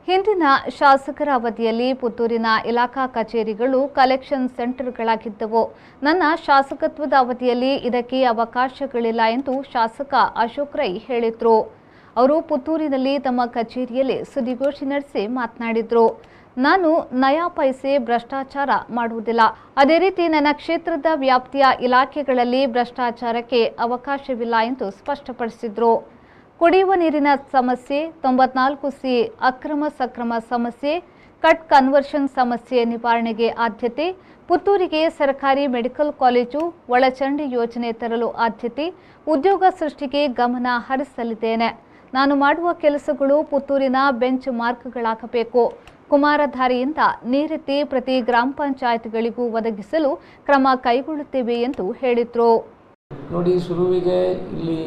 ಹಿಂದಿನ ಶಾಸಕರ ಅವಧಿಯಲ್ಲಿ ಪುತ್ತೂರಿನ ಇಲಾಖಾ ಕಚೇರಿಗಳು ಕಲೆಕ್ಷನ್ ಸೆಂಟರ್ಗಳಾಗಿದ್ದವು ನನ್ನ ಶಾಸಕತ್ವದ ಅವಧಿಯಲ್ಲಿ ಇದಕ್ಕೆ ಅವಕಾಶಗಳಿಲ್ಲ ಎಂದು ಶಾಸಕ ಅಶೋಕ್ ರೈ ಹೇಳಿದರು ಅವರು ಪುತ್ತೂರಿನಲ್ಲಿ ತಮ್ಮ ಕಚೇರಿಯಲ್ಲಿ ಸುದ್ದಿಗೋಷ್ಠಿ ನಡೆಸಿ ಮಾತನಾಡಿದರು ನಾನು ನಯಾ ಪೈಸೆ ಭ್ರಷ್ಟಾಚಾರ ಮಾಡುವುದಿಲ್ಲ ಅದೇ ರೀತಿ ನನ್ನ ಕ್ಷೇತ್ರದ ವ್ಯಾಪ್ತಿಯ ಇಲಾಖೆಗಳಲ್ಲಿ ಭ್ರಷ್ಟಾಚಾರಕ್ಕೆ ಅವಕಾಶವಿಲ್ಲ ಎಂದು ಸ್ಪಷ್ಟಪಡಿಸಿದರು ಕುಡಿಯುವ ನೀರಿನ ಸಮಸ್ಯೆ ತೊಂಬತ್ನಾಲ್ಕು ಸಿ ಅಕ್ರಮ ಸಕ್ರಮ ಸಮಸ್ಯೆ ಕಟ್ ಕನ್ವರ್ಷನ್ ಸಮಸ್ಯೆ ನಿವಾರಣೆಗೆ ಆದ್ಯತೆ ಪುತ್ತೂರಿಗೆ ಸರ್ಕಾರಿ ಮೆಡಿಕಲ್ ಕಾಲೇಜು ಒಳಚಂಡಿ ಯೋಜನೆ ತರಲು ಆದ್ಯತೆ ಉದ್ಯೋಗ ಸೃಷ್ಟಿಗೆ ಗಮನ ಹರಿಸಲಿದ್ದೇನೆ ನಾನು ಮಾಡುವ ಕೆಲಸಗಳು ಪುತ್ತೂರಿನ ಬೆಂಚ್ ಮಾರ್ಕ್ಗಳಾಗಬೇಕು ಕುಮಾರಧಾರೆಯಿಂದ ನೀರೆತ್ತಿ ಪ್ರತಿ ಗ್ರಾಮ ಪಂಚಾಯತ್ಗಳಿಗೂ ಒದಗಿಸಲು ಕ್ರಮ ಕೈಗೊಳ್ಳುತ್ತೇವೆ ಎಂದು ಹೇಳಿದರು ನೋಡಿ ಶುರುವಿಗೆ ಇಲ್ಲಿ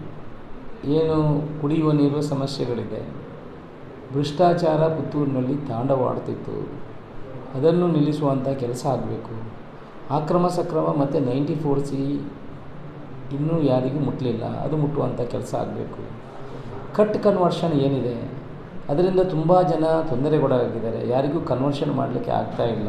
ಏನು ಕುಡಿಯುವ ನೀರು ಸಮಸ್ಯೆಗಳಿದೆ ಭ್ರಷ್ಟಾಚಾರ ಪುತ್ತೂರಿನಲ್ಲಿ ತಾಂಡವಾಡ್ತಿತ್ತು ಅದನ್ನು ನಿಲ್ಲಿಸುವಂಥ ಕೆಲಸ ಆಗಬೇಕು ಆಕ್ರಮ ಸಕ್ರಮ ಮತ್ತು ನೈಂಟಿ ಫೋರ್ ಸಿ ಇನ್ನೂ ಯಾರಿಗೂ ಮುಟ್ಟಲಿಲ್ಲ ಅದು ಮುಟ್ಟುವಂಥ ಕೆಲಸ ಆಗಬೇಕು ಕಟ್ ಕನ್ವರ್ಷನ್ ಏನಿದೆ ಅದರಿಂದ ತುಂಬ ಜನ ತೊಂದರೆಗೊಳಗಾಗಿದ್ದಾರೆ ಯಾರಿಗೂ ಕನ್ವರ್ಷನ್ ಮಾಡಲಿಕ್ಕೆ ಆಗ್ತಾ ಇಲ್ಲ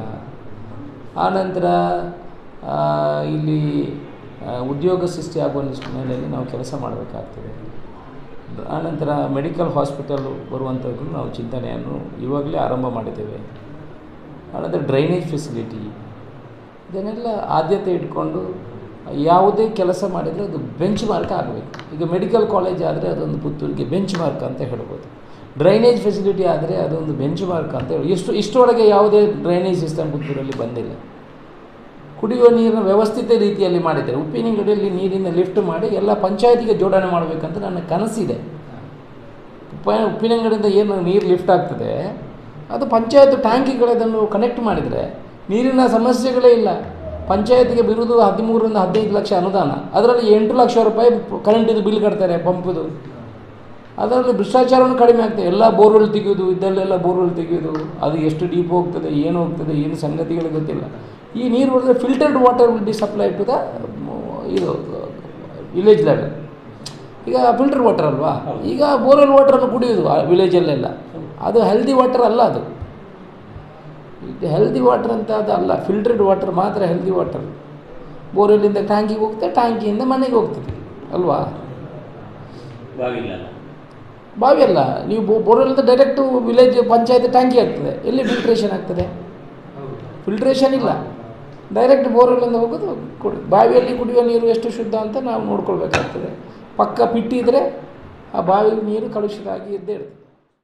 ಆನಂತರ ಆ, ಇಲ್ಲಿ ಆ, ಉದ್ಯೋಗ ಸೃಷ್ಟಿಯಾಗುವ ನಿಟ್ಟಿನಲ್ಲಿ ನಾವು ಕೆಲಸ ಮಾಡಬೇಕಾಗ್ತದೆ ಆನಂತರ ಮೆಡಿಕಲ್ ಹಾಸ್ಪಿಟಲ್ ಬರುವಂಥದ್ದು ನಾವು ಚಿಂತನೆಯನ್ನು ಇವಾಗಲೇ ಆರಂಭ ಮಾಡಿದ್ದೇವೆ ಆನಂತರ ಡ್ರೈನೇಜ್ ಫೆಸಿಲಿಟಿ ಇದನ್ನೆಲ್ಲ ಆದ್ಯತೆ ಇಟ್ಕೊಂಡು ಯಾವುದೇ ಕೆಲಸ ಮಾಡಿದರೆ ಅದು ಬೆಂಚ್ ಮಾರ್ಕ್ ಆಗಬೇಕು ಈಗ ಮೆಡಿಕಲ್ ಕಾಲೇಜ್ ಆದರೆ ಅದೊಂದು ಪುತ್ತೂರಿಗೆ ಬೆಂಚ್ ಮಾರ್ಕ್ ಅಂತ ಹೇಳ್ಬೋದು ಡ್ರೈನೇಜ್ ಫೆಸಿಲಿಟಿ ಆದರೆ ಅದೊಂದು ಬೆಂಚ್ ಮಾರ್ಕ್ ಅಂತ ಹೇಳಿ ಇಷ್ಟು ಇಷ್ಟರೊಳಗೆ ಯಾವುದೇ ಡ್ರೈನೇಜ್ ಸಿಸ್ಟಮ್ ಪುತ್ತೂರಲ್ಲಿ ಬಂದಿಲ್ಲ ಕುಡಿಯುವ ನೀರಿನ ವ್ಯವಸ್ಥಿತ ರೀತಿಯಲ್ಲಿ ಮಾಡಿದ್ದಾರೆ ಉಪ್ಪಿನಂಗಡಿಯಲ್ಲಿ ನೀರಿನ ಲಿಫ್ಟ್ ಮಾಡಿ ಎಲ್ಲ ಪಂಚಾಯತಿಗೆ ಜೋಡಣೆ ಮಾಡಬೇಕಂತ ನನ್ನ ಕನಸಿದೆ ಉಪ್ಪ ಉಪ್ಪಿನಂಗಡಿಯಿಂದ ಏನು ನೀರು ಲಿಫ್ಟ್ ಆಗ್ತದೆ ಅದು ಪಂಚಾಯತ್ ಟ್ಯಾಂಕಿಗಳದನ್ನು ಕನೆಕ್ಟ್ ಮಾಡಿದರೆ ನೀರಿನ ಸಮಸ್ಯೆಗಳೇ ಇಲ್ಲ ಪಂಚಾಯತಿಗೆ ಬಿರುದು ಹದಿಮೂರರಿಂದ ಹದಿನೈದು ಲಕ್ಷ ಅನುದಾನ ಅದರಲ್ಲಿ ಎಂಟು ಲಕ್ಷ ರೂಪಾಯಿ ಕರೆಂಟಿದು ಬಿಲ್ ಕಟ್ತಾರೆ ಪಂಪದು ಅದರಲ್ಲಿ ಭ್ರಷ್ಟಾಚಾರವನ್ನು ಕಡಿಮೆ ಆಗ್ತದೆ ಎಲ್ಲ ಬೋರ್ವೆಲ್ ತೆಗೆಯೋದು ಇದ್ದಲ್ಲೆಲ್ಲ ಬೋರ್ವೆಲ್ ತೆಗೆಯೋದು ಅದು ಎಷ್ಟು ಡೀಪ್ ಹೋಗ್ತದೆ ಏನು ಹೋಗ್ತದೆ ಏನು ಸಂಗತಿಗಳು ಗೊತ್ತಿಲ್ಲ ಈ ನೀರು ಹೊಡೆದ್ರೆ filtered water will be supply to the ಇದು ವಿಲೇಜ್ ಲೆವೆಲ್ ಈಗ ಫಿಲ್ಟರ್ ವಾಟರ್ ಅಲ್ವಾ ಈಗ ಬೋರ್ವೆಲ್ ವಾಟರನ್ನು ಕುಡಿಯೋದು ಆ ವಿಲೇಜಲ್ಲೆಲ್ಲ ಅದು ಹೆಲ್ದಿ ವಾಟರ್ ಅಲ್ಲ ಅದು ಇದು ಹೆಲ್ದಿ ವಾಟರ್ ಅಂತ ಅದು ಅಲ್ಲ ಫಿಲ್ಟರ್ಡ್ ವಾಟರ್ ಮಾತ್ರ ಹೆಲ್ದಿ ವಾಟರ್ ಬೋರ್ವೆಲ್ಲಿಂದ ಟ್ಯಾಂಕಿಗೆ ಹೋಗ್ತದೆ ಟ್ಯಾಂಕಿಯಿಂದ ಮನೆಗೆ ಹೋಗ್ತದೆ ಅಲ್ವಾ ಬಾವಿಲ್ಲ ಬಾವಿ ಅಲ್ಲ ನೀವು ಬೋ ಬೋರ್ವೆಲ್ಲಿಂದ ಡೈರೆಕ್ಟು ವಿಲೇಜ್ ಪಂಚಾಯತ್ ಟ್ಯಾಂಕಿ ಆಗ್ತದೆ ಎಲ್ಲಿ ಫಿಲ್ಟ್ರೇಷನ್ ಆಗ್ತದೆ ಫಿಲ್ಟ್ರೇಷನ್ ಇಲ್ಲ ಡೈರೆಕ್ಟ್ ಬೋರ್ವೆಲ್ಲಿಂದ ಹೋಗೋದು ಕುಡಿ ಬಾವಿಯಲ್ಲಿ ಕುಡಿಯುವ ನೀರು ಎಷ್ಟು ಶುದ್ಧ ಅಂತ ನಾವು ನೋಡ್ಕೊಳ್ಬೇಕಾಗ್ತದೆ ಪಕ್ಕ ಪಿಟ್ಟಿದ್ರೆ ಆ ಬಾವಿ ನೀರು ಕಲುಷಿತ ಆಗಿ ಇದ್ದೇ ಇರ್ತದೆ